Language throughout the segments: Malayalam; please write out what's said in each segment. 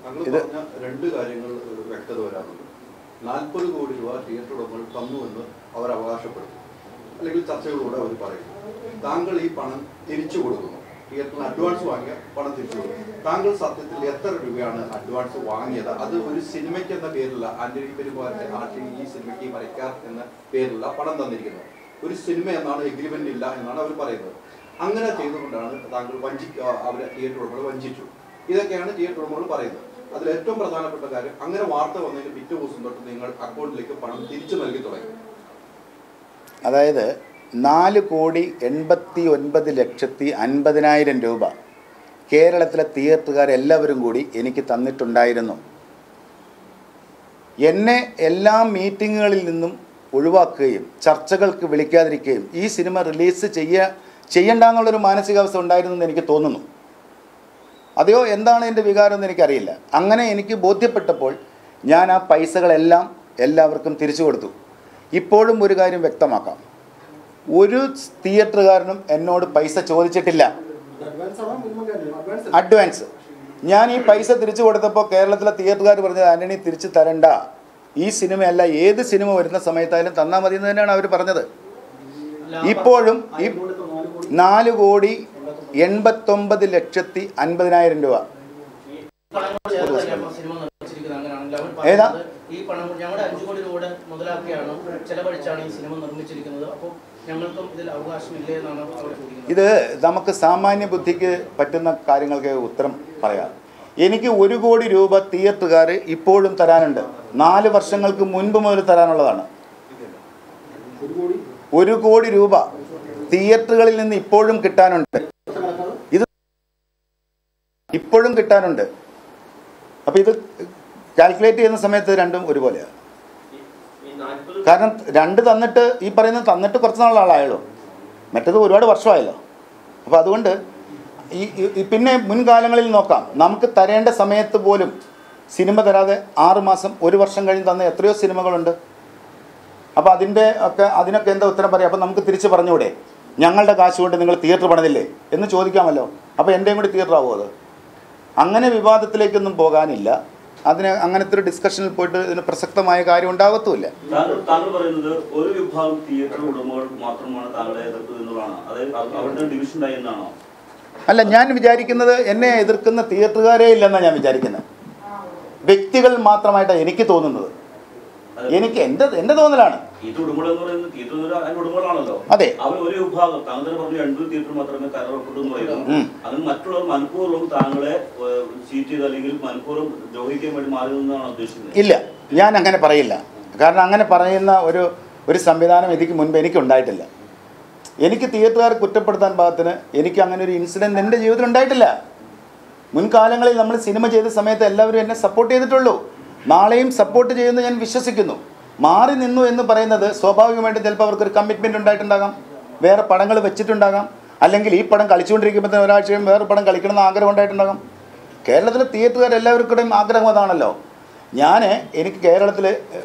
താങ്കൾ ഇത് പറഞ്ഞ രണ്ട് കാര്യങ്ങൾ ഒരു വ്യക്തത വരാറുണ്ട് നാൽപ്പത് കോടി രൂപ തിയേറ്റർ ഉടമകൾ തന്നുവെന്ന് അവർ അവകാശപ്പെടുന്നു അല്ലെങ്കിൽ ചർച്ചകളിലൂടെ അവർ പറയുന്നു താങ്കൾ ഈ പണം തിരിച്ചു കൊടുക്കുന്നു തിയേറ്ററിന് അഡ്വാൻസ് വാങ്ങിയ പണം തിരിച്ചു കൊടുക്കുന്നു താങ്കൾ സത്യത്തിൽ എത്ര രൂപയാണ് അഡ്വാൻസ് വാങ്ങിയത് അത് ഒരു സിനിമയ്ക്ക് എന്ന പേരില്ല ആന്റണി പെരുമാറിന്റെ നാട്ടിൽ ഈ സിനിമയ്ക്ക് മരക്കാർ എന്ന പേരില്ല പണം തന്നിരിക്കുന്നത് ഒരു സിനിമ എന്നാണ് എഗ്രിമെന്റ് ഇല്ല എന്നാണ് അവർ പറയുന്നത് അങ്ങനെ ചെയ്തുകൊണ്ടാണ് താങ്കൾ വഞ്ചി അവരെ തിയേറ്റർ ഉടമകൾ വഞ്ചിച്ചു ഇതൊക്കെയാണ് തിയേറ്റർ ഉടമകൾ പറയുന്നത് അതിൽ ഏറ്റവും പ്രധാനപ്പെട്ട കാര്യം അങ്ങനെ വാർത്ത വന്നതിന് പിറ്റേ ദിവസം തൊട്ട് നിങ്ങൾ അക്കൗണ്ടിലേക്ക് പണം തിരിച്ചു നൽകി തുടങ്ങി അതായത് നാല് കോടി എൺപത്തി ഒൻപത് ലക്ഷത്തി അൻപതിനായിരം രൂപ കേരളത്തിലെ തിയേറ്ററുകാരെല്ലാവരും കൂടി എനിക്ക് തന്നിട്ടുണ്ടായിരുന്നു എന്നെ എല്ലാ മീറ്റിങ്ങുകളിൽ നിന്നും ഒഴിവാക്കുകയും ചർച്ചകൾക്ക് വിളിക്കാതിരിക്കുകയും ഈ സിനിമ റിലീസ് ചെയ്യ ചെയ്യണ്ട എന്നുള്ളൊരു മാനസികാവസ്ഥ ഉണ്ടായിരുന്നെന്ന് എനിക്ക് തോന്നുന്നു അതെയോ എന്താണ് എൻ്റെ വികാരം എന്ന് എനിക്കറിയില്ല അങ്ങനെ എനിക്ക് ബോധ്യപ്പെട്ടപ്പോൾ ഞാൻ ആ പൈസകളെല്ലാം എല്ലാവർക്കും തിരിച്ചു കൊടുത്തു ഇപ്പോഴും ഒരു കാര്യം വ്യക്തമാക്കാം ഒരു തിയേറ്ററുകാരനും എന്നോട് പൈസ ചോദിച്ചിട്ടില്ല അഡ്വാൻസ് ഞാൻ ഈ പൈസ തിരിച്ചു കൊടുത്തപ്പോൾ കേരളത്തിലെ തിയേറ്ററുകാർ പറഞ്ഞത് ആന്റണി തിരിച്ചു തരണ്ട ഈ സിനിമയല്ല ഏത് സിനിമ വരുന്ന സമയത്തായാലും തന്നാൽ മതി എന്ന് തന്നെയാണ് അവർ പറഞ്ഞത് ഇപ്പോഴും ഈ നാല് കോടി എൺപത്തൊമ്പത് ലക്ഷത്തി അൻപതിനായിരം രൂപ പണം കൊണ്ട് ചേർത്തല്ല സിനിമ നിർമ്മിച്ചിരിക്കുന്നത് അങ്ങനെയാണെങ്കിൽ അവർ ഏതാ? പറയുന്നത് ഈ പണം കൊണ്ട് ഞങ്ങളുടെ അഞ്ചു കോടി രൂപയുടെ മുതലാക്കിയാണ് ചെലവഴിച്ചാണ് ഈ സിനിമ നിർമ്മിച്ചിരിക്കുന്നത് അപ്പോൾ ഞങ്ങൾക്കും ഇതിൽ അവകാശമില്ലേ എന്നാണ് അവർ ചോദിക്കുന്നത് ഇത് നമുക്ക് സാമാന്യ ബുദ്ധിക്ക് പറ്റുന്ന കാര്യങ്ങൾക്ക് ഉത്തരം പറയാം എനിക്ക് ഒരു കോടി രൂപ തിയേറ്ററുകാർ ഇപ്പോഴും തരാനുണ്ട് നാല് വർഷങ്ങൾക്ക് മുൻപ് മുതൽ തരാനുള്ളതാണ് ഒരു കോടി രൂപ തിയേറ്ററുകളിൽ നിന്ന് ഇപ്പോഴും കിട്ടാനുണ്ട് ഇത് ഇപ്പോഴും കിട്ടാനുണ്ട് അപ്പോൾ ഇത് കാൽക്കുലേറ്റ് ചെയ്യുന്ന സമയത്ത് രണ്ടും ഒരുപോലെയാണ് കാരണം രണ്ട് തന്നിട്ട് ഈ പറയുന്നത് തന്നിട്ട് കുറച്ച് നാളാളായുള്ളൂ മറ്റത് ഒരുപാട് വർഷമായല്ലോ അപ്പോൾ അതുകൊണ്ട് ഈ ഈ- ഈ പിന്നെ മുൻകാലങ്ങളിൽ നോക്കാം നമുക്ക് തരേണ്ട സമയത്ത് പോലും സിനിമ തരാതെ ആറ് മാസം ഒരു വർഷം കഴിഞ്ഞ് തന്ന എത്രയോ സിനിമകളുണ്ട് അപ്പോൾ അതിൻ്റെ ഒക്കെ അതിനൊക്കെ എന്താ ഉത്തരം പറയാം അപ്പോൾ നമുക്ക് തിരിച്ച് പറഞ്ഞുകൂടെ ഞങ്ങളുടെ കാശ് കൊണ്ട് നിങ്ങൾ തിയേറ്റർ പണിതില്ലേ എന്ന് ചോദിക്കാമല്ലോ അപ്പോൾ എൻ്റെയും കൂടി തിയേറ്റർ ആവുമോ അത് അങ്ങനെ വിവാദത്തിലേക്കൊന്നും പോകാനില്ല അതിന് അങ്ങനത്തെ ഒരു ഡിസ്കഷനിൽ പോയിട്ട് ഇതിന് പ്രസക്തമായ കാര്യം ഉണ്ടാകത്തുമില്ല താങ്കൾ താങ്കൾ പറയുന്നത് ഒരു വിഭാഗം തിയേറ്റർ ഉടമകൾ മാത്രമാണ് താങ്കളെ എതിർത്തത് എന്നുള്ളതാണ് അതായത് അവ- അവരുടെ ഡിവിഷൻ ഉണ്ടായി എന്നാണോ അല്ല ഞാൻ വിചാരിക്കുന്നത് എന്നെ എതിർക്കുന്ന തിയേറ്ററുകാരേ ഇല്ലെന്നാണ് ഞാൻ വിചാരിക്കുന്നത് വ്യക്തികൾ മാത്രമായിട്ടാണ് എനിക്ക് തോന്നുന്നത് എനിക്ക് എൻ്റെ എൻ്റെ തോന്നലാണ് തിയേറ്റർ ഉടമകൾ എന്ന് പറയുന്നത് തിയേറ്റർ എന്ന് പറഞ്ഞാൽ അതിന്റെ ഉടമകളാണല്ലോ അതെ. അവർ ഒരു വിഭാഗം താങ്കൾ തന്നെ പറഞ്ഞു എൺപത് തിയേറ്റർ മാത്രമേ കരറപ്പെട്ടു എന്ന് പറയുന്നു ഉം. അങ്ങനെ മറ്റുള്ളവർ മനഃപൂർവ്വം താങ്കളെ ഏഹ്, ചീറ്റ് ചെയ്ത് അല്ലെങ്കിൽ മനഃപൂർവ്വം ദ്രോഹിക്കാൻ വേണ്ടി മാറി നിന്നാണ് ഉദ്ദേശിക്കുന്നത് ഇല്ല ഞാൻ അങ്ങനെ പറയില്ല കാരണം അങ്ങനെ പറയുന്ന ഒരു ഒരു സംവിധാനം എനിക്ക് മുൻപ് എനിക്ക് ഉണ്ടായിട്ടില്ല എനിക്ക് തിയേറ്ററുകാർ കുറ്റപ്പെടുത്താൻ പാകത്തിന് എനിക്ക് അങ്ങനെ ഒരു ഇൻസിഡൻറ്റ് എൻ്റെ ജീവിതത്തിൽ ഉണ്ടായിട്ടില്ല മുൻകാലങ്ങളിൽ നമ്മൾ സിനിമ ചെയ്ത സമയത്ത് എല്ലാവരും എന്നെ സപ്പോർട്ട് ചെയ്തിട്ടുള്ളൂ നാളെയും സപ്പോർട്ട് ചെയ്യുമെന്ന് ഞാൻ വിശ്വസിക്കുന്നു മാറി നിന്നു എന്ന് പറയുന്നത് സ്വാഭാവികമായിട്ടും ചിലപ്പോൾ അവർക്കൊരു കമ്മിറ്റ്മെൻറ്റ് ഉണ്ടായിട്ടുണ്ടാകാം വേറെ പടങ്ങൾ വെച്ചിട്ടുണ്ടാകാം അല്ലെങ്കിൽ ഈ പടം കളിച്ചുകൊണ്ടിരിക്കുമ്പോൾ തന്നെ ഒരാഴ്ച കഴിയുമ്പോൾ വേറെ പടം കളിക്കണമെന്ന് ആഗ്രഹം ഉണ്ടായിട്ടുണ്ടാകാം കേരളത്തിലെ തിയേറ്ററുകാർ എല്ലാവർക്കും ആഗ്രഹം അതാണല്ലോ ഞാൻ എനിക്ക് കേരളത്തിൽ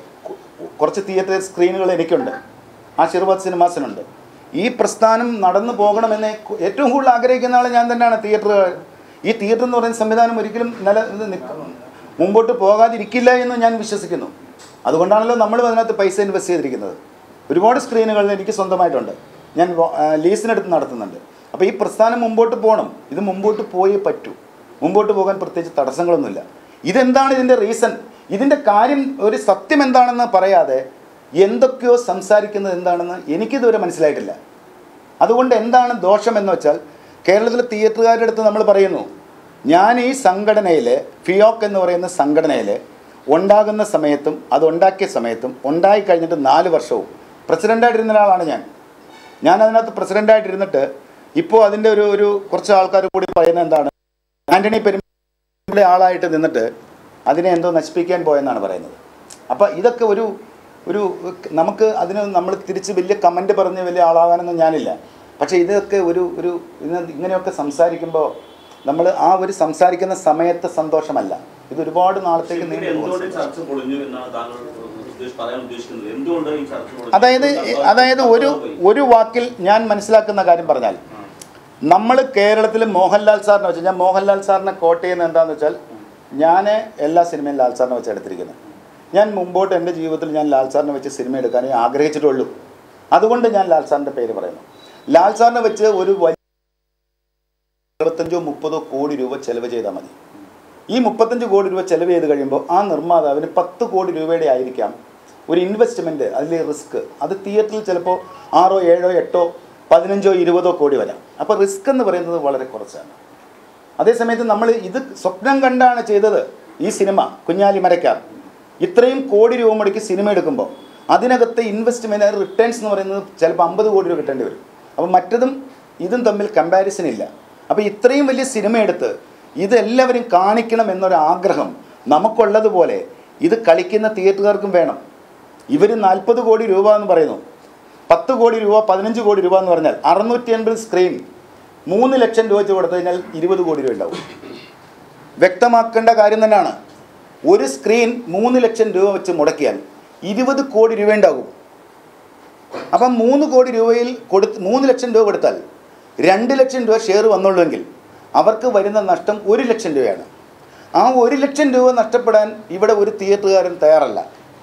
കുറച്ച് തിയേറ്റർ സ്ക്രീനുകൾ എനിക്കുണ്ട് ആശീർവാദ് സിനിമാസിനുണ്ട് ഈ പ്രസ്ഥാനം നടന്നു പോകണമെന്ന് കു- ഏറ്റവും കൂടുതൽ ആഗ്രഹിക്കുന്ന ആൾ ഞാൻ തന്നെയാണ് തിയേറ്ററുകൾ ഈ തിയേറ്റർ എന്ന് പറയുന്ന സംവിധാനം ഒരിക്കലും നില ഇത് നിക്ക- മുമ്പോട്ട് പോകാതിരിക്കില്ല എന്ന് ഞാൻ വിശ്വസിക്കുന്നു അതുകൊണ്ടാണല്ലോ നമ്മൾ അതിനകത്ത് പൈസ ഇൻവെസ്റ്റ് ചെയ്തിരിക്കുന്നത് ഒരുപാട് സ്ക്രീനുകൾ എനിക്ക് സ്വന്തമായിട്ടുണ്ട് ഞാൻ വ- ആ, ലീസിനെടുത്ത് നടത്തുന്നുണ്ട് അപ്പോൾ ഈ പ്രസ്ഥാനം മുമ്പോട്ട് പോകണം ഇത് മുമ്പോട്ട് പോയേ പറ്റൂ മുമ്പോട്ട് പോകാൻ പ്രത്യേകിച്ച് തടസ്സങ്ങളൊന്നുമില്ല ഇതെന്താണ് ഇതിൻ്റെ റീസൺ ഇതിൻ്റെ കാര്യം ഒരു സത്യം എന്താണെന്ന് പറയാതെ എന്തൊക്കെയോ സംസാരിക്കുന്നത് എന്താണെന്ന് എനിക്കിതുവരെ മനസ്സിലായിട്ടില്ല അതുകൊണ്ട് എന്താണ് ദോഷം എന്ന് വെച്ചാൽ കേരളത്തിലെ തിയേറ്ററുകാരുടെ അടുത്ത് നമ്മൾ പറയുന്നു ഞാൻ ഈ സംഘടനയിൽ ഫിയോക്ക് എന്ന് പറയുന്ന സംഘടനയിൽ ഉണ്ടാകുന്ന സമയത്തും അത് ഉണ്ടാക്കിയ സമയത്തും ഉണ്ടായി കഴിഞ്ഞിട്ട് നാല് വർഷവും പ്രസിഡൻ്റായിട്ടിരുന്ന ഒരാളാണ് ഞാൻ ഞാൻ അതിനകത്ത് പ്രസിഡൻ്റായിട്ടിരുന്നിട്ട് ഇപ്പോൾ അതിൻ്റെ ഒരു ഒരു കുറച്ച് ആൾക്കാർ കൂടി പറയുന്നത് എന്താണ് ആൻ്റണി പെരുമ്പളെ ആളായിട്ട് നിന്നിട്ട് അതിനെ എന്തോ നശിപ്പിക്കാൻ പോയെന്നാണ് പറയുന്നത് അപ്പോൾ ഇതൊക്കെ ഒരു ഒരു നമുക്ക് അതിന് നമ്മൾ തിരിച്ച് വലിയ കമൻറ്റ് പറഞ്ഞ് വലിയ ആളാകാനൊന്നും ഞാനില്ല പക്ഷേ ഇതൊക്കെ ഒരു ഒരു ഇതിന് ഇങ്ങനെയൊക്കെ സംസാരിക്കുമ്പോൾ നമ്മൾ ആ ഒരു സംസാരിക്കുന്ന സമയത്തെ സന്തോഷമല്ല ഇത് ഒരുപാട് നാളത്തേക്ക് ഇതിൽ നീണ്ടു എന്തുകൊണ്ട് ഈ പോകും ചർച്ച പൊളിഞ്ഞു എന്നാണ് താങ്കൾ ഉദ്ദേശ- പറയാൻ ഉദ്ദേശിക്കുന്നത് എന്തുകൊണ്ട് ഈ ചർച്ച പൊളിഞ്ഞു? അതായത് അതായത് ഒരു ഒരു വാക്കിൽ ഞാൻ മനസ്സിലാക്കുന്ന കാര്യം പറഞ്ഞാൽ നമ്മൾ കേരളത്തിൽ മോഹൻലാൽ സാറിനെ വെച്ചാൽ ഞാൻ മോഹൻലാൽ സാറിനെ കോട്ട് ചെയ്യുന്നത് എന്താണെന്ന് വെച്ചാൽ ഞാൻ എല്ലാ സിനിമയും ലാൽ സാറിനെ വെച്ച് എടുത്തിരിക്കുന്നത് ഞാൻ മുമ്പോട്ട് എൻ്റെ ജീവിതത്തിൽ ഞാൻ ലാൽ സാറിനെ വെച്ച് സിനിമ എടുക്കാനേ ആഗ്രഹിച്ചിട്ടുള്ളൂ അതുകൊണ്ട് ഞാൻ ലാൽ സാറിൻ്റെ പേര് പറയുന്നു ലാൽ സാറിനെ വെച്ച് ഒരു വലിയ ഇരുപത്തഞ്ചോ മുപ്പതോ കോടി രൂപ ചെലവ് ചെയ്താൽ മതി ഈ മുപ്പത്തഞ്ച് കോടി രൂപ ചെലവ് ചെയ്ത് കഴിയുമ്പോൾ ആ നിർമ്മാതാവിന് പത്ത് കോടി രൂപയുടെ ആയിരിക്കാം ഒരു ഇൻവെസ്റ്റ്മെൻറ്റ് അതിലെ റിസ്ക് അത് തിയേറ്ററിൽ ചിലപ്പോൾ ആറോ ഏഴോ എട്ടോ പതിനഞ്ചോ ഇരുപതോ കോടി വരാം അപ്പോൾ റിസ്ക് എന്ന് പറയുന്നത് വളരെ കുറച്ചാണ് അതേസമയത്ത് നമ്മൾ ഇത് സ്വപ്നം കണ്ടാണ് ചെയ്തത് ഈ സിനിമ കുഞ്ഞാലി മരക്കാർ ഇത്രയും കോടി രൂപ മുടക്കി സിനിമ എടുക്കുമ്പോൾ അതിനകത്തെ ഇൻവെസ്റ്റ്മെൻറ്റ് റിട്ടേൺസ് എന്ന് പറയുന്നത് ചിലപ്പോൾ അമ്പത് കോടി രൂപ കിട്ടേണ്ടി വരും അപ്പോൾ മറ്റതും ഇതും തമ്മിൽ കമ്പാരിസൺ ഇല്ല അപ്പോൾ ഇത്രയും വലിയ സിനിമ എടുത്ത് ഇതെല്ലാവരും കാണിക്കണം എന്നൊരു ആഗ്രഹം നമുക്കുള്ളതുപോലെ ഇത് കളിക്കുന്ന തിയേറ്ററുകാർക്കും വേണം ഇവർ നാൽപ്പത് കോടി രൂപ എന്ന് പറയുന്നു പത്ത് കോടി രൂപ പതിനഞ്ച് കോടി രൂപ എന്ന് പറഞ്ഞാൽ അറുന്നൂറ്റി എൺപത് സ്ക്രീൻ മൂന്ന് ലക്ഷം രൂപ വെച്ച് കൊടുത്തു കഴിഞ്ഞാൽ ഇരുപത് കോടി രൂപ ഉണ്ടാവും വ്യക്തമാക്കേണ്ട കാര്യം തന്നെയാണ് ഒരു സ്ക്രീൻ മൂന്ന് ലക്ഷം രൂപ വെച്ച് മുടക്കിയാൽ ഇരുപത് കോടി രൂപ ഉണ്ടാകും അപ്പം മൂന്ന് കോടി രൂപയിൽ കൊടുത്ത് മൂന്ന് ലക്ഷം രൂപ കൊടുത്താൽ രണ്ട് ലക്ഷം രൂപ ഷെയർ വന്നുള്ളൂവെങ്കിൽ അവർക്ക് വരുന്ന നഷ്ടം ഒരു ലക്ഷം രൂപയാണ് ആ ഒരു ലക്ഷം രൂപ നഷ്ടപ്പെടാൻ ഇവിടെ ഒരു തിയേറ്ററുകാരൻ തയ്യാറല്ല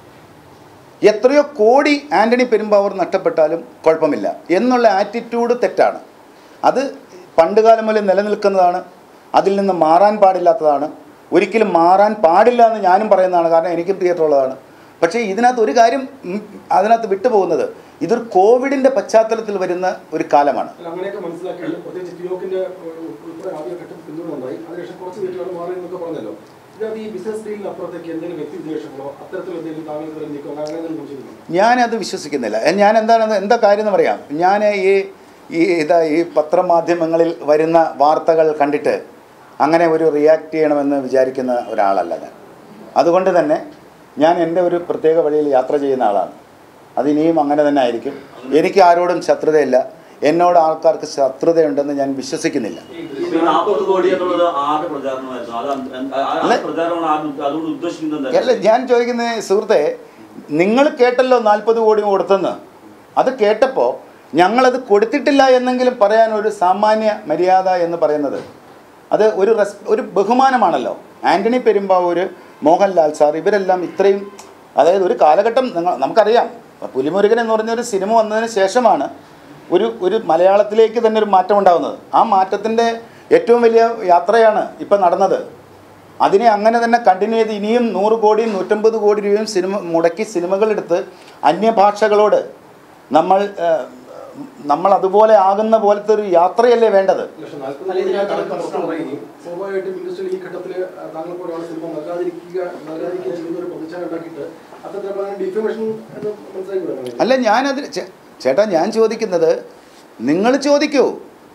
എത്രയോ കോടി ആൻ്റണി പെരുമ്പാവൂർ നഷ്ടപ്പെട്ടാലും കുഴപ്പമില്ല എന്നുള്ള ആറ്റിറ്റ്യൂഡ് തെറ്റാണ് അത് പണ്ടുകാലം മുതൽ നിലനിൽക്കുന്നതാണ് അതിൽ നിന്ന് മാറാൻ പാടില്ലാത്തതാണ് ഒരിക്കലും മാറാൻ പാടില്ല എന്ന് ഞാനും പറയുന്നതാണ് കാരണം എനിക്കും തിയേറ്റർ ഉള്ളതാണ് പക്ഷേ ഇതിനകത്ത് ഒരു കാര്യം ഉം, അതിനകത്ത് വിട്ടുപോകുന്നത് ഇതൊരു കോവിഡിൻ്റെ പശ്ചാത്തലത്തിൽ വരുന്ന ഒരു കാലമാണ് അല്ല, അങ്ങനെയൊക്കെ മനസ്സിലാക്കിയാലും പ്രത്യേകിച്ച് ഫിയോക്കിന്റെ ഏഹ്, ഉൾപ്പെടെ ആദ്യ ഘട്ടത്തിൽ പിന്തുണ ഉണ്ടായി അതിനുശേഷം കുറച്ച് വീട്ടുകാർ മാറി എന്നൊക്കെ പറഞ്ഞല്ലോ ഇതിനകത്ത് ഈ ബിസിനസ് ഡീലിന് അപ്പുറത്തേക്ക് എന്തെങ്കിലും വ്യക്തി വിദ്വേഷങ്ങളോ അത്തരത്തിൽ എന്തെങ്കിലും താങ്കൾക്ക് തന്നെ നീക്കോ അങ്ങനെ എന്തെങ്കിലും കുറിച്ചിരുന്നു ഞാനത് വിശ്വസിക്കുന്നില്ല എ, ഞാൻ എന്താണെന്ന് എന്താ കാര്യം എന്ന് പറയാം ഞാൻ ഈ ഈ ഇതാ ഈ പത്രമാധ്യമങ്ങളിൽ വരുന്ന വാർത്തകൾ കണ്ടിട്ട് അങ്ങനെ ഒരു റിയാക്ട് ചെയ്യണമെന്ന് വിചാരിക്കുന്ന ഒരാളല്ല ഞാൻ അതുകൊണ്ട് തന്നെ ഞാൻ എൻ്റെ ഒരു പ്രത്യേക വഴിയിൽ യാത്ര ചെയ്യുന്ന ആളാണ് അതിനിയും അങ്ങനെ തന്നെ ആയിരിക്കും എനിക്ക് ആരോടും ശത്രുതയില്ല എന്നോട് ആൾക്കാർക്ക് ശത്രുതയുണ്ടെന്ന് ഞാൻ വിശ്വസിക്കുന്നില്ല ഈ നാൽപ്പത് കോടി എന്നുള്ളത് ആരുടെ പ്രചാരണമായിരുന്നു അത് അന്ത- അന്ത- ആ- ആ അല്ല. പ്രചാരണമാണ് ആരും അതുകൊണ്ട് ഉദ്ദേശിക്കുന്നത് അല്ല ഞാൻ ചോദിക്കുന്നത് സുഹൃത്തെ നിങ്ങൾ കേട്ടല്ലോ നാൽപ്പത് കോടി കൊടുത്തെന്ന് അത് കേട്ടപ്പോൾ ഞങ്ങളത് കൊടുത്തിട്ടില്ല എന്നെങ്കിലും പറയാൻ ഒരു സാമാന്യ മര്യാദ എന്ന് പറയുന്നത് അത് ഒരു റെസ് ഒരു ബഹുമാനമാണല്ലോ ആൻ്റണി പെരുമ്പാവൂർ മോഹൻലാൽ സാർ ഇവരെല്ലാം ഇത്രയും അതായത് ഒരു കാലഘട്ടം നിങ്ങൾ നമുക്കറിയാം പുലിമുരുകൻ എന്ന് പറഞ്ഞൊരു സിനിമ വന്നതിന് ശേഷമാണ് ഒരു ഒരു മലയാളത്തിലേക്ക് തന്നെ ഒരു മാറ്റം ഉണ്ടാകുന്നത് ആ മാറ്റത്തിൻ്റെ ഏറ്റവും വലിയ യാത്രയാണ് ഇപ്പം നടന്നത് അതിനെ അങ്ങനെ തന്നെ കണ്ടിന്യൂ ചെയ്ത് ഇനിയും നൂറ് കോടിയും നൂറ്റമ്പത് കോടി രൂപയും സിനിമ മുടക്കി സിനിമകളെടുത്ത് അന്യഭാഷകളോട് നമ്മൾ ഏഹ്, നമ്മൾ അതുപോലെ ആകുന്ന പോലത്തെ ഒരു യാത്രയല്ലേ വേണ്ടത് പക്ഷെ നാൽപ്പത് അല്ല, ഇതിനകത്ത് കണക്ക് പ്രശ്നം പുറത്ത് പറയുകയും സ്വാഭാവികമായിട്ടും ഇൻഡസ്ട്രിയിൽ ഈ ഘട്ടത്തിൽ താങ്കൾ പോലെയുള്ള സിനിമ നൽകാതിരിക്കുക നൽകാതിരിക്കുക ചെയ്യുന്ന ഒരു പ്രതിച്ഛായ ഉണ്ടാക്കിയിട്ട് അത്തരത്തിൽ ഡിഫമേഷൻ എന്ന് മനസ്സിലാക്കി അല്ല ഞാനത് ചേ- ചേട്ടാ ഞാൻ ചോദിക്കുന്നത് നിങ്ങൾ ചോദിക്കൂ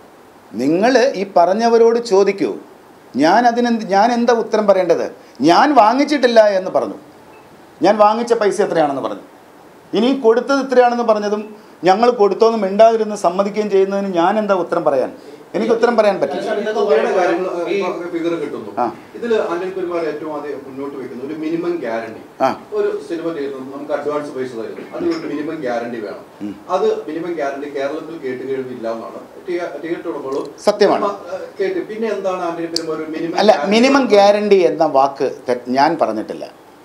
നിങ്ങൾ ഈ പറഞ്ഞവരോട് ചോദിക്കൂ ഞാൻ അതിനെന്ത് ഞാൻ എന്താ ഉത്തരം പറയേണ്ടത് ഞാൻ വാങ്ങിച്ചിട്ടില്ല എന്ന് പറഞ്ഞു ഞാൻ വാങ്ങിച്ച പൈസ എത്രയാണെന്ന് പറഞ്ഞു ഇനി കൊടുത്തത് എത്രയാണെന്ന് പറഞ്ഞതും ഞങ്ങൾ കൊടുത്തോന്ന് മിണ്ടാതിരുന്ന് സമ്മതിക്കുകയും ചെയ്യുന്നതിന് ഞാൻ എന്താ ഉത്തരം പറയാൻ എനിക്ക് ഉത്തരം പറയാൻ പറ്റില്ല ഈ തുകയുടെ കാര്യങ്ങൾ ഫിഗർ കിട്ടുന്നു ആ. ഇതിൽ അനിൽ പെരുമാൾ ഏറ്റവും ആദ്യം മുന്നോട്ട് വെക്കുന്ന ഒരു മിനിമം ഗ്യാരണ്ടി ആ. ഒരു സിനിമ ചെയ്യുന്നത് നമുക്ക് അഡ്വാൻസ് പൈസ തരുന്നു അതിന് ഒരു മിനിമം ഗ്യാരണ്ടി വേണം ഉം. അത് മിനിമം ഗ്യാരണ്ടി കേരളത്തിൽ കേട്ട് കേൾവില്ല എന്നാണ് തിയ- തിയേറ്റർ ഉടമകളും സത്യമാണ്. ആ, കേട്ട് പിന്നെ എന്താണ് അനിൽ പെരുമാൾ ഒരു മിനിമം അല്ല മിനിമം ഗ്യാരണ്ടി എന്ന വാക്ക് തെ- ഞാൻ പറഞ്ഞിട്ടില്ല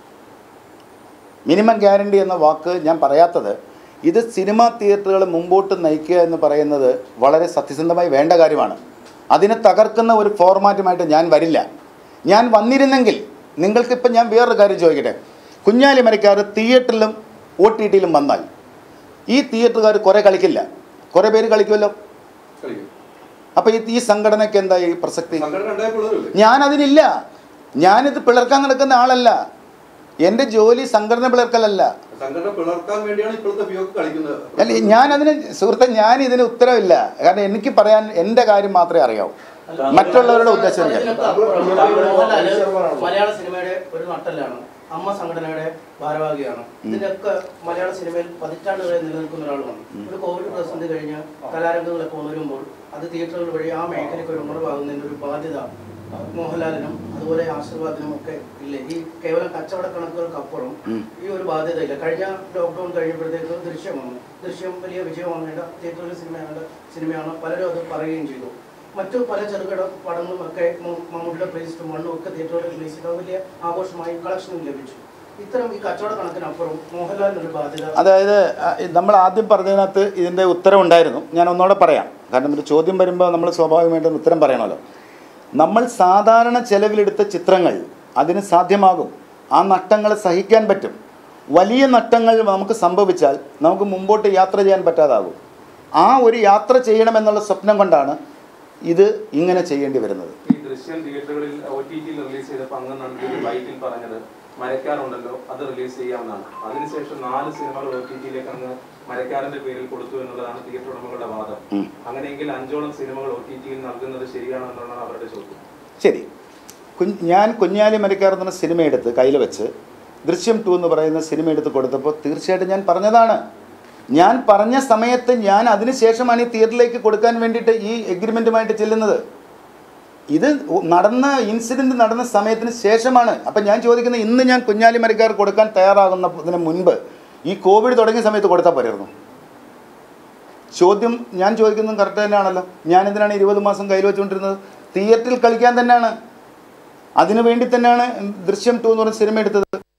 മിനിമം ഗ്യാരണ്ടി എന്ന വാക്ക് ഞാൻ പറയാത്തത് ഇത് സിനിമാ തിയേറ്ററുകൾ മുമ്പോട്ട് നയിക്കുക എന്ന് പറയുന്നത് വളരെ സത്യസന്ധമായി വേണ്ട കാര്യമാണ് അതിനെ തകർക്കുന്ന ഒരു ഫോർമാറ്റുമായിട്ട് ഞാൻ വരില്ല ഞാൻ വന്നിരുന്നെങ്കിൽ നിങ്ങൾക്കിപ്പം ഞാൻ വേറൊരു കാര്യം ചോദിക്കട്ടെ കുഞ്ഞാലി മരക്കാർ തിയേറ്ററിലും ഒ ടി ടിയിലും വന്നാൽ ഈ തിയേറ്ററുകാർ കുറേ കളിക്കില്ല കുറേ പേര് കളിക്കുമല്ലോ കളിക്കും അപ്പോൾ ഈ ഈ സംഘടനയ്ക്ക് എന്താ ഈ പ്രസക്തി സംഘടന ഉണ്ടായ പിള്ളേരല്ലേ ഞാനതിനില്ല ഞാനിത് പിളർക്കാൻ നടക്കുന്ന ആളല്ല എൻ്റെ ജോലി സംഘടന പിളർക്കലല്ല സംഘടന പിളർക്കാൻ വേണ്ടിയാണ് ഇപ്പോഴത്തെ ഫിയോക്ക് കളിക്കുന്നത് അല്ല ഞാനതിന് സുഹൃത്തെ ഞാൻ ഇതിന് ഉത്തരവില്ല കാരണം എനിക്ക് പറയാൻ എൻ്റെ കാര്യം മാത്രമേ അറിയാവൂ മറ്റുള്ളവരുടെ ഉദ്ദേശം ഞാൻ അതിനൊക്കെ അപ്പുറം മോഹൻലാല് മലയാള സിനിമയുടെ ഒരു നട്ടലാണ് അമ്മ സംഘടനയുടെ ഭാരവാഹിയാണ് ഇതിനൊക്കെ മലയാള സിനിമയിൽ പതിറ്റാണ്ടുകളെ നിലനിൽക്കുന്ന ഒരാളുമാണ് ഒരു കോവിഡ് പ്രതിസന്ധി കഴിഞ്ഞ് കലാരംഗങ്ങളൊക്കെ ഉണരുമ്പോൾ അത് തിയേറ്ററുകൾ വഴി ആ മേഖലയ്ക്ക് ഒരു ഉണർവാകുന്നതിന്റെ ഒരു ബാധ്യത മോഹൻലാലിനും അതുപോലെ ആശീർവാദിനും ഒക്കെ ഇല്ലേ ഈ കേവലം കച്ചവട കണക്കുകൾക്കപ്പുറം ഉം. ഈ ഒരു ബാധ്യത ഇല്ല കഴിഞ്ഞ ലോക്ക്ഡൌൺ കഴിഞ്ഞപ്പോഴത്തേക്ക് ദൃശ്യം വന്നു ദൃശ്യം വലിയ വിജയമാണ് തിയേറ്ററിൽ സിനിമയാണ് സിനിമയാണ് പലരും അത് പറയുകയും ചെയ്തു മറ്റു പല ചെറുകിട പടങ്ങളും ഒക്കെ മ- മമ്മൂട്ടിയുടെ പ്ലേസിറ്റും മണ്ണും ഒക്കെ തിയേറ്ററുകളിൽ റിലീസ് ചെയ്ത് അത് വലിയ ആഘോഷമായി കളക്ഷനും ലഭിച്ചു ഇത്തരം ഈ കച്ചവട കണക്കിനപ്പുറം മോഹൻലാലിനൊരു ബാധ്യത അതായത് ആ, നമ്മൾ ആദ്യം പറഞ്ഞതിനകത്ത് ഇതിൻ്റെ ഉത്തരം ഉണ്ടായിരുന്നു ഞാൻ ഒന്നുകൂടെ പറയാം കാരണം ഒരു ചോദ്യം വരുമ്പോൾ നമ്മൾ സ്വാഭാവികമായിട്ടും ഉത്തരം പറയണമല്ലോ നമ്മൾ സാധാരണ ചെലവിലെടുത്ത ചിത്രങ്ങൾ അതിന് സാധ്യമാകും ആ നഷ്ടങ്ങൾ സഹിക്കാൻ പറ്റും വലിയ നഷ്ടങ്ങൾ നമുക്ക് സംഭവിച്ചാൽ നമുക്ക് മുമ്പോട്ട് യാത്ര ചെയ്യാൻ പറ്റാതാകും ആ ഒരു യാത്ര ചെയ്യണമെന്നുള്ള സ്വപ്നം കൊണ്ടാണ് ഇത് ഇങ്ങനെ ചെയ്യേണ്ടി വരുന്നത് ഈ ദൃശ്യം തിയേറ്ററുകളിൽ ഒ ടി ടിയിൽ റിലീസ് ചെയ്തപ്പോൾ അങ്ങ് നന്ദി ബൈറ്റിൽ പറഞ്ഞത് മരക്കാറുണ്ടല്ലോ അത് റിലീസ് ചെയ്യാവുന്നതാണ് അതിനുശേഷം നാല് സിനിമകൾ ഒ ടി ടിയിലേക്ക് അങ്ങ് മരക്കാരന്റെ പേരിൽ കൊടുത്തു എന്നുള്ളതാണ് തിയേറ്റർ ഉടമകളുടെ വാദം ഉം. അങ്ങനെയെങ്കിൽ അഞ്ചോളം സിനിമകൾ ഒ ടി ടിയിൽ നൽകുന്നത് ശരിയാണോ എന്നുള്ളതാണ് അവരുടെ ചോദ്യം ശരി കുഞ്ഞ് ഞാൻ കുഞ്ഞാലി മരക്കാർ എന്ന സിനിമ എടുത്ത് കയ്യിൽ വെച്ച് ദൃശ്യം ടു എന്ന് പറയുന്ന സിനിമ എടുത്ത് കൊടുത്തപ്പോൾ തീർച്ചയായിട്ടും ഞാൻ പറഞ്ഞതാണ് ഞാൻ പറഞ്ഞ സമയത്ത് ഞാൻ അതിന് ശേഷമാണ് ഈ തിയേറ്ററിലേക്ക് കൊടുക്കാൻ വേണ്ടിയിട്ട് ഈ എഗ്രിമെൻറ്റുമായിട്ട് ചെല്ലുന്നത് ഇത് നടന്ന ഇൻസിഡൻറ്റ് നടന്ന സമയത്തിന് ശേഷമാണ് അപ്പം ഞാൻ ചോദിക്കുന്നത് ഇന്ന് ഞാൻ കുഞ്ഞാലി മരക്കാർ കൊടുക്കാൻ തയ്യാറാകുന്നതിന് മുൻപ് ഈ കോവിഡ് തുടങ്ങിയ സമയത്ത് കൊടുത്താൽ പോരായിരുന്നു ചോദ്യം ഞാൻ ചോദിക്കുന്നത് കറക്റ്റ് തന്നെയാണല്ലോ ഞാൻ എന്തിനാണ് ഇരുപത് മാസം കയ്യിൽ വെച്ചുകൊണ്ടിരുന്നത് തിയേറ്ററിൽ കളിക്കാൻ തന്നെയാണ് അതിനു വേണ്ടി തന്നെയാണ് ദൃശ്യം ടു എന്ന് പറഞ്ഞ സിനിമ എടുത്തത്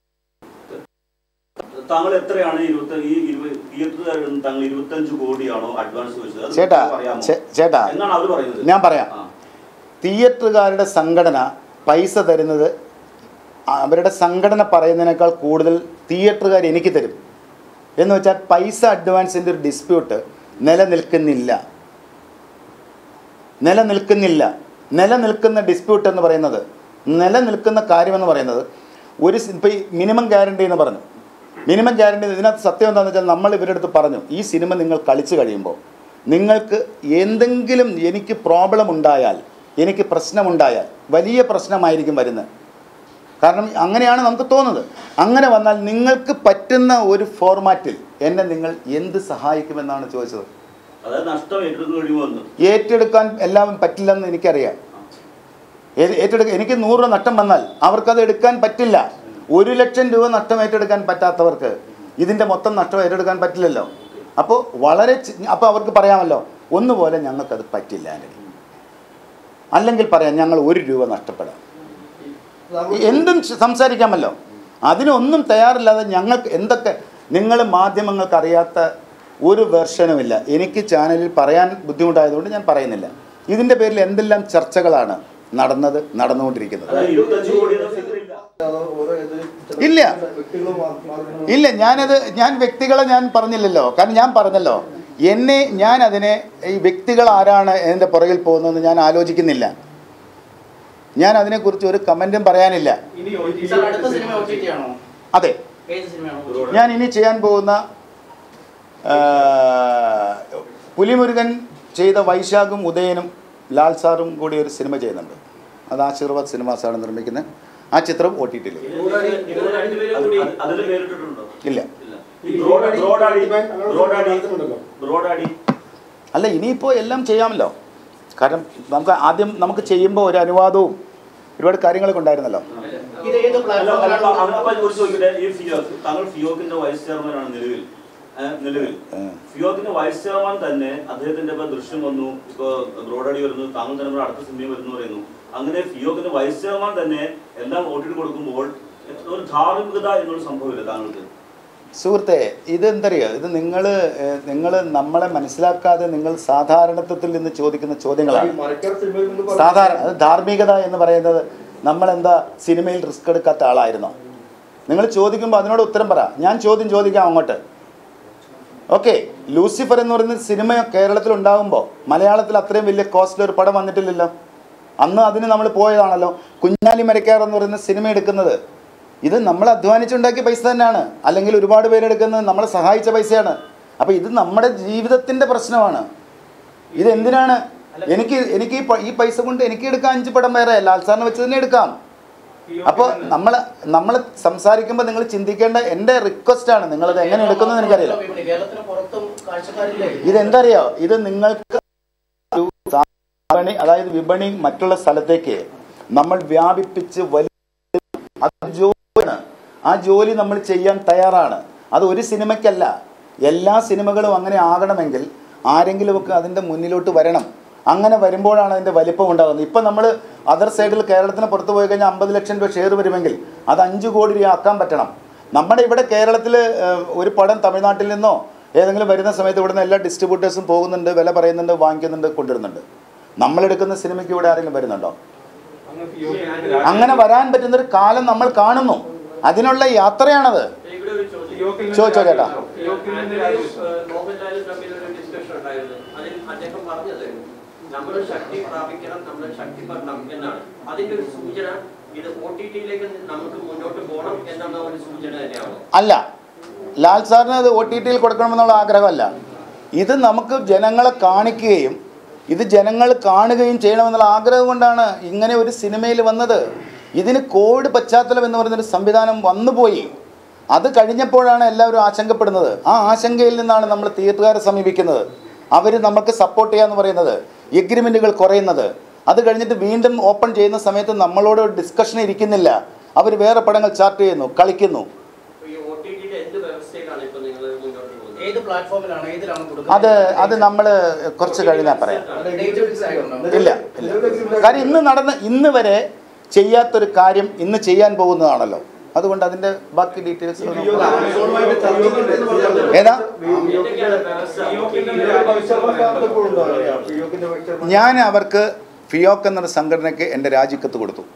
താങ്കൾ എത്രയാണ് ഇരുപത്തി ഈ ഇരുപത് തിയേറ്ററുകാരിൽ നിന്ന് താങ്കൾ ഇരുപത്തഞ്ച് കോടിയാണോ അഡ്വാൻസ് വെച്ചത് അത് ചേട്ടാ പറയാമോ? ചേ- ചേട്ടാ എന്നാണ് അവർ പറയുന്നത് ഞാൻ പറയാം ആ. തിയേറ്ററുകാരുടെ സംഘടന പൈസ തരുന്നത് അവരുടെ സംഘടന പറയുന്നതിനേക്കാൾ കൂടുതൽ തിയേറ്ററുകാർ എനിക്ക് തരും എന്ന് വെച്ചാൽ പൈസ അഡ്വാൻസിൻ്റെ ഒരു ഡിസ്പ്യൂട്ട് നിലനിൽക്കുന്നില്ല നിലനിൽക്കുന്നില്ല നിലനിൽക്കുന്ന ഡിസ്പ്യൂട്ട് എന്ന് പറയുന്നത് നിലനിൽക്കുന്ന കാര്യമെന്ന് പറയുന്നത് ഒരു ഇപ്പോൾ ഈ മിനിമം ഗ്യാരണ്ടി എന്ന് പറഞ്ഞു മിനിമം ഗ്യാരണ്ടി ഇതിനകത്ത് സത്യം എന്താണെന്ന് വെച്ചാൽ നമ്മൾ ഇവരുടെ അടുത്ത് പറഞ്ഞു ഈ സിനിമ നിങ്ങൾ കളിച്ചു കഴിയുമ്പോൾ നിങ്ങൾക്ക് എന്തെങ്കിലും എനിക്ക് പ്രോബ്ലം ഉണ്ടായാൽ എനിക്ക് പ്രശ്നമുണ്ടായാൽ വലിയ പ്രശ്നമായിരിക്കും വരുന്നത് കാരണം അങ്ങനെയാണ് നമുക്ക് തോന്നുന്നത് അങ്ങനെ വന്നാൽ നിങ്ങൾക്ക് പറ്റുന്ന ഒരു ഫോർമാറ്റിൽ എന്നെ നിങ്ങൾ എന്ത് സഹായിക്കുമെന്നാണ് ചോദിച്ചത് അതായത് നഷ്ടം ഏറ്റെടുത്ത് കഴിയുമോ എന്ന് ഏറ്റെടുക്കാൻ എല്ലാം പറ്റില്ലെന്ന് എനിക്കറിയാം ഏ- ഏറ്റെടുക്ക എനിക്ക് നൂറ് രൂപ നഷ്ടം വന്നാൽ അവർക്കത് എടുക്കാൻ പറ്റില്ല ഒരു ലക്ഷം രൂപ നഷ്ടം ഏറ്റെടുക്കാൻ പറ്റാത്തവർക്ക് ഇതിൻ്റെ മൊത്തം നഷ്ടം ഏറ്റെടുക്കാൻ പറ്റില്ലല്ലോ അപ്പോൾ വളരെ അപ്പോൾ അവർക്ക് പറയാമല്ലോ ഒന്നുപോലെ ഞങ്ങൾക്കത് പറ്റില്ല ആന്റണി അല്ലെങ്കിൽ പറയാം ഞങ്ങൾ ഒരു രൂപ നഷ്ടപ്പെടാം എന്തും ശ- സംസാരിക്കാമല്ലോ അതിനൊന്നും തയ്യാറില്ലാതെ ഞങ്ങൾക്ക് എന്തൊക്കെ നിങ്ങൾ മാധ്യമങ്ങൾക്ക് അറിയാത്ത ഒരു വെർഷനുമില്ല എനിക്ക് ചാനലിൽ പറയാൻ ബുദ്ധിമുട്ടായതുകൊണ്ട് ഞാൻ പറയുന്നില്ല ഇതിൻ്റെ പേരിൽ എന്തെല്ലാം ചർച്ചകളാണ് നടന്നത് നടന്നുകൊണ്ടിരിക്കുന്നത് അതായത് ഇരുപത്തഞ്ച് കോടി എന്ന figure ഇല്ല. ഇല്ല ഇല്ല ഞാനത് ഞാൻ വ്യക്തികളെ ഞാൻ പറഞ്ഞില്ലല്ലോ കാരണം ഞാൻ പറഞ്ഞല്ലോ എന്നെ ഞാൻ അതിനെ ഈ വ്യക്തികൾ ആരാണ് എൻ്റെ പുറകിൽ പോകുന്നതെന്ന് ഞാൻ ആലോചിക്കുന്നില്ല ഞാൻ അതിനെക്കുറിച്ച് ഒരു കമൻറ്റും പറയാനില്ല ഇനി ഒ ടി സാർ അടുത്ത സിനിമ ഒ ടി ടി ആണോ അതെ ഏത് സിനിമയാണോ ഞാൻ ഇനി ചെയ്യാൻ പോകുന്ന ആ, പുലിമുരുകൻ ചെയ്ത വൈശാഖും ഉദയനും ലാൽ സാറും കൂടി ഒരു സിനിമ ചെയ്യുന്നുണ്ട് അത് ആശീർവാദ് സിനിമാസാണ് നിർമ്മിക്കുന്നത് ആ ചിത്രം ഒ ടി ടിയിൽ അത് അതിൽ പേരിട്ടിട്ടുണ്ടോ ഇല്ല ഇല്ല ഈ ബ്രോഡ് ബ്രോഡാടി ബ്രോഡാടി നടത്തുന്നുണ്ടല്ലോ. ബ്രോഡാടി അല്ല ഇനിയിപ്പോൾ എല്ലാം ചെയ്യാമല്ലോ കാരണം നമുക്ക് ആദ്യം നമുക്ക് ചെയ്യുമ്പോൾ ഒരു അനുവാദവും ഒരുപാട് കാര്യങ്ങളൊക്കെ ഉണ്ടായിരുന്നല്ലോ ഇത് ഏത് അല്ല, അല്ല, അപ്പൊ പ്ലാറ്റ്ഫോമിലാണ് അപ്പൊ ഒരു ചോദിക്കട്ടെ ഈ ഫിയോക് താങ്കൾ ഫിയോക്കിന്റെ വൈസ് ചെയർമാനാണ് നിലവിൽ ഏ, നിലവിൽ ഏ. ഫിയോക്കിന്റെ വൈസ് ചെയർമാൻ തന്നെ അദ്ദേഹത്തിന്റെ ഇപ്പൊ ദൃശ്യം വന്നു ഇപ്പൊ ബ്രോഡടി വരുന്നു താങ്കൾ തന്നെ ഇവിടെ അടുത്ത സിനിമ വരുന്നു പറയുന്നു അങ്ങനെ ഫിയോക്കിന്റെ വൈസ് ചെയർമാൻ തന്നെ എല്ലാം ഓട്ടിട്ട് കൊടുക്കുമ്പോൾ ഒരു ധാർമ്മികത എന്നുള്ള സംഭവമില്ല താങ്കൾക്ക് സുഹൃത്തെ ഇതെന്തറിയോ ഇത് നിങ്ങൾ നിങ്ങൾ നമ്മളെ മനസ്സിലാക്കാതെ നിങ്ങൾ സാധാരണത്വത്തിൽ നിന്ന് ചോദിക്കുന്ന ചോദ്യങ്ങളാണ് സാധാരണ അത് ധാർമ്മികത എന്ന് പറയുന്നത് നമ്മളെന്താ സിനിമയിൽ റിസ്ക് എടുക്കാത്ത ആളായിരുന്നോ നിങ്ങൾ ചോദിക്കുമ്പോൾ അതിനോട് ഉത്തരം പറ ഞാൻ ചോദ്യം ചോദിക്കാം അങ്ങോട്ട് ഓക്കെ ലൂസിഫർ എന്ന് പറയുന്ന സിനിമ കേരളത്തിൽ ഉണ്ടാകുമ്പോൾ മലയാളത്തിൽ അത്രയും വലിയ കോസ്റ്റിൽ ഒരു പടം വന്നിട്ടില്ലല്ലോ അന്ന് അതിന് നമ്മൾ പോയതാണല്ലോ കുഞ്ഞാലി മരക്കാർ എന്ന് പറയുന്ന സിനിമ എടുക്കുന്നത് ഇത് നമ്മൾ അധ്വാനിച്ചുണ്ടാക്കിയ പൈസ തന്നെയാണ് അല്ലെങ്കിൽ ഒരുപാട് പേരെടുക്കുന്നത് നമ്മളെ സഹായിച്ച പൈസയാണ് അപ്പോൾ ഇത് നമ്മുടെ ജീവിതത്തിൻ്റെ പ്രശ്നമാണ് ഇത് എന്തിനാണ് എനിക്ക് എനിക്ക് ഈ പ- ഈ പൈസ കൊണ്ട് എനിക്ക് എടുക്കാം അഞ്ച് പടം വേറെ ലാൽ സാറിനെ വെച്ച് തന്നെ എടുക്കാം അപ്പോൾ നമ്മൾ നമ്മൾ സംസാരിക്കുമ്പോൾ നിങ്ങൾ ചിന്തിക്കേണ്ട എൻ്റെ റിക്വസ്റ്റ് ആണ് നിങ്ങളത് എങ്ങനെ എടുക്കുന്നത് എനിക്കറിയില്ല വിപണി. കേരളത്തിന് പുറത്തും കാഴ്ചക്കാരില്ലേ ഇതെന്തറിയോ ഇത് നിങ്ങൾക്ക് ഒരു വിപണി അതായത് വിപണി മറ്റുള്ള സ്ഥലത്തേക്ക് നമ്മൾ വ്യാപിപ്പിച്ച് വലിയ അത് ജോലിയാണ് ആ ജോലി നമ്മൾ ചെയ്യാൻ തയ്യാറാണ് അത് ഒരു സിനിമയ്ക്കല്ല എല്ലാ സിനിമകളും അങ്ങനെ ആകണമെങ്കിൽ ആരെങ്കിലുമൊക്കെ അതിൻ്റെ മുന്നിലോട്ട് വരണം അങ്ങനെ വരുമ്പോഴാണ് അതിൻ്റെ വലിപ്പം ഉണ്ടാകുന്നത് ഇപ്പം നമ്മൾ അതർ സൈഡിൽ കേരളത്തിന് പുറത്ത് പോയി കഴിഞ്ഞാൽ അമ്പത് ലക്ഷം രൂപ ഷെയർ വരുമെങ്കിൽ അത് അഞ്ച് കോടി രൂപ ആക്കാൻ പറ്റണം നമ്മുടെ ഇവിടെ കേരളത്തിൽ ഒരു പടം തമിഴ്നാട്ടിൽ നിന്നോ ഏതെങ്കിലും വരുന്ന സമയത്ത് ഇവിടുന്ന് എല്ലാ ഡിസ്ട്രിബ്യൂട്ടേഴ്സും പോകുന്നുണ്ട് വില പറയുന്നുണ്ട് വാങ്ങിക്കുന്നുണ്ട് കൊണ്ടുവരുന്നുണ്ട് നമ്മളെടുക്കുന്ന സിനിമയ്ക്ക് ഇവിടെ ആരെങ്കിലും വരുന്നുണ്ടോ അങ്ങ് ഫിയോക്കിനെ അങ്ങനെ വരാൻ പറ്റുന്നൊരു കാലം നമ്മൾ കാണുന്നു അതിനുള്ള യാത്രയാണത് ഇവിടെ ഒരു ചോദ്യം ഫിയോക്കിൽ നിന്ന് ചോദിച്ചോ ചേട്ടാ. ഫിയോക്കിൽ നിന്ന് ആന്റണിയും, രാജിവെച്ചു. ഏഹ്, മോഹൻലാലും തമ്മിൽ ഒരു ഡിസ്കഷൻ ഉണ്ടായിരുന്നു അതിൽ അദ്ദേഹം പറഞ്ഞത് നമ്മൾ ശക്തി പ്രാപിക്കണം നമ്മൾ ശക്തിപ്പെടണം എന്നാണ് അതിന്റെ ഒരു സൂചന ഇത് ഒ ടി ടിയിലേക്ക് നമുക്ക് മുന്നോട്ട് പോകണം എന്നുള്ള ഒരു സൂചന തന്നെയാണ് അല്ല ലാൽ സാറിന് അത് ഒ ടി ടിയിൽ കൊടുക്കണമെന്നുള്ള ആഗ്രഹമല്ല ഇത് നമുക്ക് ജനങ്ങളെ കാണിക്കുകയും ഇത് ജനങ്ങൾ കാണുകയും ചെയ്യണമെന്നുള്ള ആഗ്രഹം കൊണ്ടാണ് ഇങ്ങനെ ഒരു സിനിമയിൽ വന്നത് ഇതിന് കോവിഡ് പശ്ചാത്തലം എന്ന് പറയുന്നൊരു സംവിധാനം വന്നുപോയി അത് കഴിഞ്ഞപ്പോഴാണ് എല്ലാവരും ആശങ്കപ്പെടുന്നത് ആ ആശങ്കയിൽ നിന്നാണ് നമ്മൾ തിയേറ്ററുകാരെ സമീപിക്കുന്നത് അവർ നമുക്ക് സപ്പോർട്ട് ചെയ്യാന്ന് പറയുന്നത് എഗ്രിമെൻറ്റുകൾ കുറയുന്നത് അത് കഴിഞ്ഞിട്ട് വീണ്ടും ഓപ്പൺ ചെയ്യുന്ന സമയത്ത് നമ്മളോട് ഡിസ്കഷൻ ഇരിക്കുന്നില്ല അവർ വേറെ പടങ്ങൾ ചാർട്ട് ചെയ്യുന്നു കളിക്കുന്നു അപ്പൊ ഈ ഒ ടി ടിയുടെ എന്ത് വ്യവസ്ഥയിലാണ് ഇപ്പൊ നിങ്ങൾ മുന്നോട്ട് പോകുന്നത് ഏത് പ്ലാറ്റ്ഫോമിലാണ് ഏതിലാണ് അത് അത് നമ്മൾ കുറച്ച് കഴിഞ്ഞാൽ പറയാം ഡേറ്റ് ഫിക്സ് ആയിട്ടുണ്ടോ ഇല്ല ഇല്ല കാര്യം ഇന്ന് നടന്ന ഇന്ന് വരെ ചെയ്യാത്തൊരു കാര്യം ഇന്ന് ചെയ്യാൻ പോകുന്നതാണല്ലോ അതുകൊണ്ട് അതിന്റെ ബാക്കി ഡീറ്റെയിൽസ് ആമസോണുമായിട്ട് ചർച്ചകൾ ഏതാ എന്തൊക്കെയാണ് വ്യവസ്ഥ ഫിയോക്കിൽ നിന്ന് രാജിവെച്ചു. ഞാൻ അവർക്ക് ഫിയോക്ക് എന്നൊരു സംഘടനയ്ക്ക് എൻ്റെ രാജിക്കത്ത് കൊടുത്തു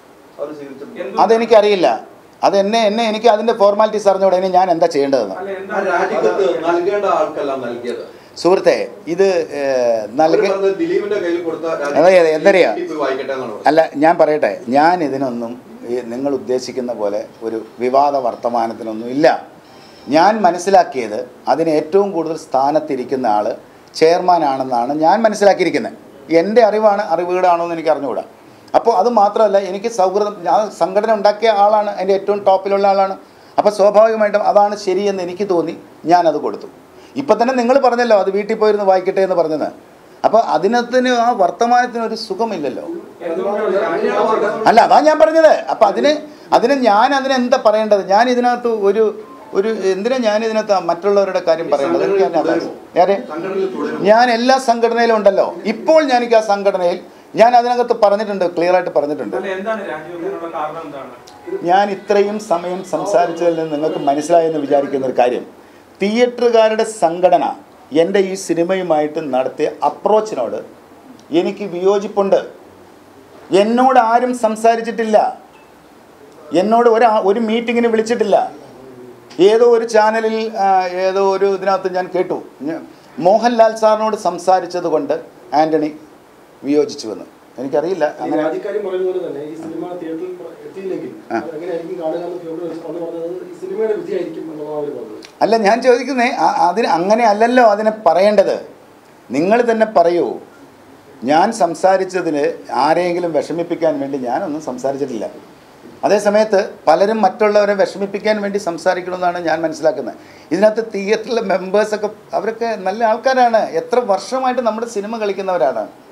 എന്തു- അതെനിക്കറിയില്ല അത് എന്നെ എന്നെ എനിക്ക് അതിൻ്റെ ഫോർമാലിറ്റീസ് അറിഞ്ഞുകൂടെ ഇനി ഞാൻ എന്താ ചെയ്യേണ്ടതെന്ന് അല്ല, ആ എന്താണ് രാജിക്കത്ത് നൽകേണ്ട ആൾക്കല്ല നൽകിയത് സുഹൃത്തെ ഇത് ഏഹ്, അവര് നൽകി പറഞ്ഞത് ദിലീപിന്റെ കയ്യിൽ കൊടുത്ത അതെ, അതെ, എന്തറിയാ? പോയി വായിക്കട്ടെ എന്നാണ് പറഞ്ഞത്. അല്ല ഞാൻ പറയട്ടെ ഞാൻ ഇതിനൊന്നും ഈ നിങ്ങൾ ഉദ്ദേശിക്കുന്ന പോലെ ഒരു വിവാദ വർത്തമാനത്തിനൊന്നും ഇല്ല ഞാൻ മനസ്സിലാക്കിയത് അതിന് ഏറ്റവും കൂടുതൽ സ്ഥാനത്തിരിക്കുന്ന ആൾ ചെയർമാൻ ആണെന്നാണ് ഞാൻ മനസ്സിലാക്കിയിരിക്കുന്നത് എൻ്റെ അറിവാണ് അറിവുകേടാണോ എന്ന് എനിക്ക് അറിഞ്ഞുകൂടാ അപ്പോൾ അത് മാത്രമല്ല എനിക്ക് സൗഹൃദം ആ സംഘടന ഉണ്ടാക്കിയ ആളാണ് എൻ്റെ ഏറ്റവും ടോപ്പിലുള്ള ആളാണ് അപ്പോൾ സ്വാഭാവികമായിട്ടും അതാണ് ശരിയെന്ന് എനിക്ക് തോന്നി ഞാനത് കൊടുത്തു ഇപ്പം തന്നെ നിങ്ങൾ പറഞ്ഞല്ലോ അത് വീട്ടിൽ പോയിരുന്ന് വായിക്കട്ടെ എന്ന് പറഞ്ഞത് അപ്പോൾ അതിനകത്തിന് ആ വർത്തമാനത്തിന് ഒരു സുഖമില്ലല്ലോ എന്തുകൊണ്ടാണ് രാജിവെച്ചത്? അല്ല അതാ ഞാൻ പറഞ്ഞത് അപ്പം അതിന് അതിന് ഞാൻ അതിന് എന്താ പറയേണ്ടത് ഞാൻ ഇതിനകത്ത് ഒരു ഒരു എന്തിനാ ഞാൻ ഇതിനകത്ത് മറ്റുള്ളവരുടെ കാര്യം പറയേണ്ടത് എനിക്ക് അതിനകത്ത് തുടരുമോ? ആരെ സംഘടനയിൽ തുടരും ഞാൻ എല്ലാ സംഘടനയിലും ഉണ്ടല്ലോ ഇപ്പോൾ ഞാൻ എനിക്ക് ആ സംഘടനയിൽ ഞാൻ അതിനകത്ത് പറഞ്ഞിട്ടുണ്ട് ക്ലിയർ ആയിട്ട് പറഞ്ഞിട്ടുണ്ട് അല്ല, എന്താണ് രാജിവെക്കാനുള്ള കാരണം എന്താണ് ഞാൻ ഇത്രയും സമയം സംസാരിച്ചതിൽ നിന്ന് നിങ്ങൾക്ക് മനസ്സിലായെന്ന് വിചാരിക്കുന്ന ഒരു കാര്യം തിയേറ്ററുകാരുടെ സംഘടന എൻ്റെ ഈ സിനിമയുമായിട്ട് നടത്തിയ അപ്രോച്ചിനോട് എനിക്ക് വിയോജിപ്പുണ്ട് എന്നോട് ആരും സംസാരിച്ചിട്ടില്ല എന്നോട് ഒരാ ഒരു മീറ്റിങ്ങിന് വിളിച്ചിട്ടില്ല ഏതോ ഒരു ചാനലിൽ ആ, ഏതോ ഒരു ഇതിനകത്ത് ഞാൻ കേട്ടു ഞ- മോഹൻലാൽ സാറിനോട് സംസാരിച്ചത് കൊണ്ട് ആൻ്റണി വിയോജിച്ചു എന്ന് എനിക്കറിയില്ല ഈ അങ്ങനെ രാജിക്കാര്യം പറയുന്ന പോലെ തന്നെ ഈ സിനിമ തിയേറ്ററിൽ എത്തിയില്ലെങ്കിൽ ആ. അത് എങ്ങനെയായിരിക്കും കാണുക എന്ന് ഫിയോട് അന്ന് പറഞ്ഞത് ഈ സിനിമയുടെ വിധിയായിരിക്കും എന്നുള്ളതാണ് അവർ പറഞ്ഞത് അല്ല ഞാൻ ചോദിക്കുന്നേ ആ- അതിന് അങ്ങനെ അല്ലല്ലോ അതിനെ പറയേണ്ടത് നിങ്ങൾ തന്നെ പറയൂ ഞാൻ സംസാരിച്ചതിന് ആരെയെങ്കിലും വിഷമിപ്പിക്കാൻ വേണ്ടി ഞാനൊന്നും സംസാരിച്ചിട്ടില്ല അതേ സമയത്ത് പലരും മറ്റുള്ളവരെ വിഷമിപ്പിക്കാൻ വേണ്ടി സംസാരിക്കണമെന്നാണ് ഞാൻ മനസ്സിലാക്കുന്നത് ഇതിനകത്ത് തിയേറ്ററിലെ മെമ്പേഴ്സൊക്കെ അവരൊക്കെ നല്ല ആൾക്കാരാണ് എത്ര വർഷമായിട്ട് നമ്മുടെ സിനിമ കളിക്കുന്നവരാണ്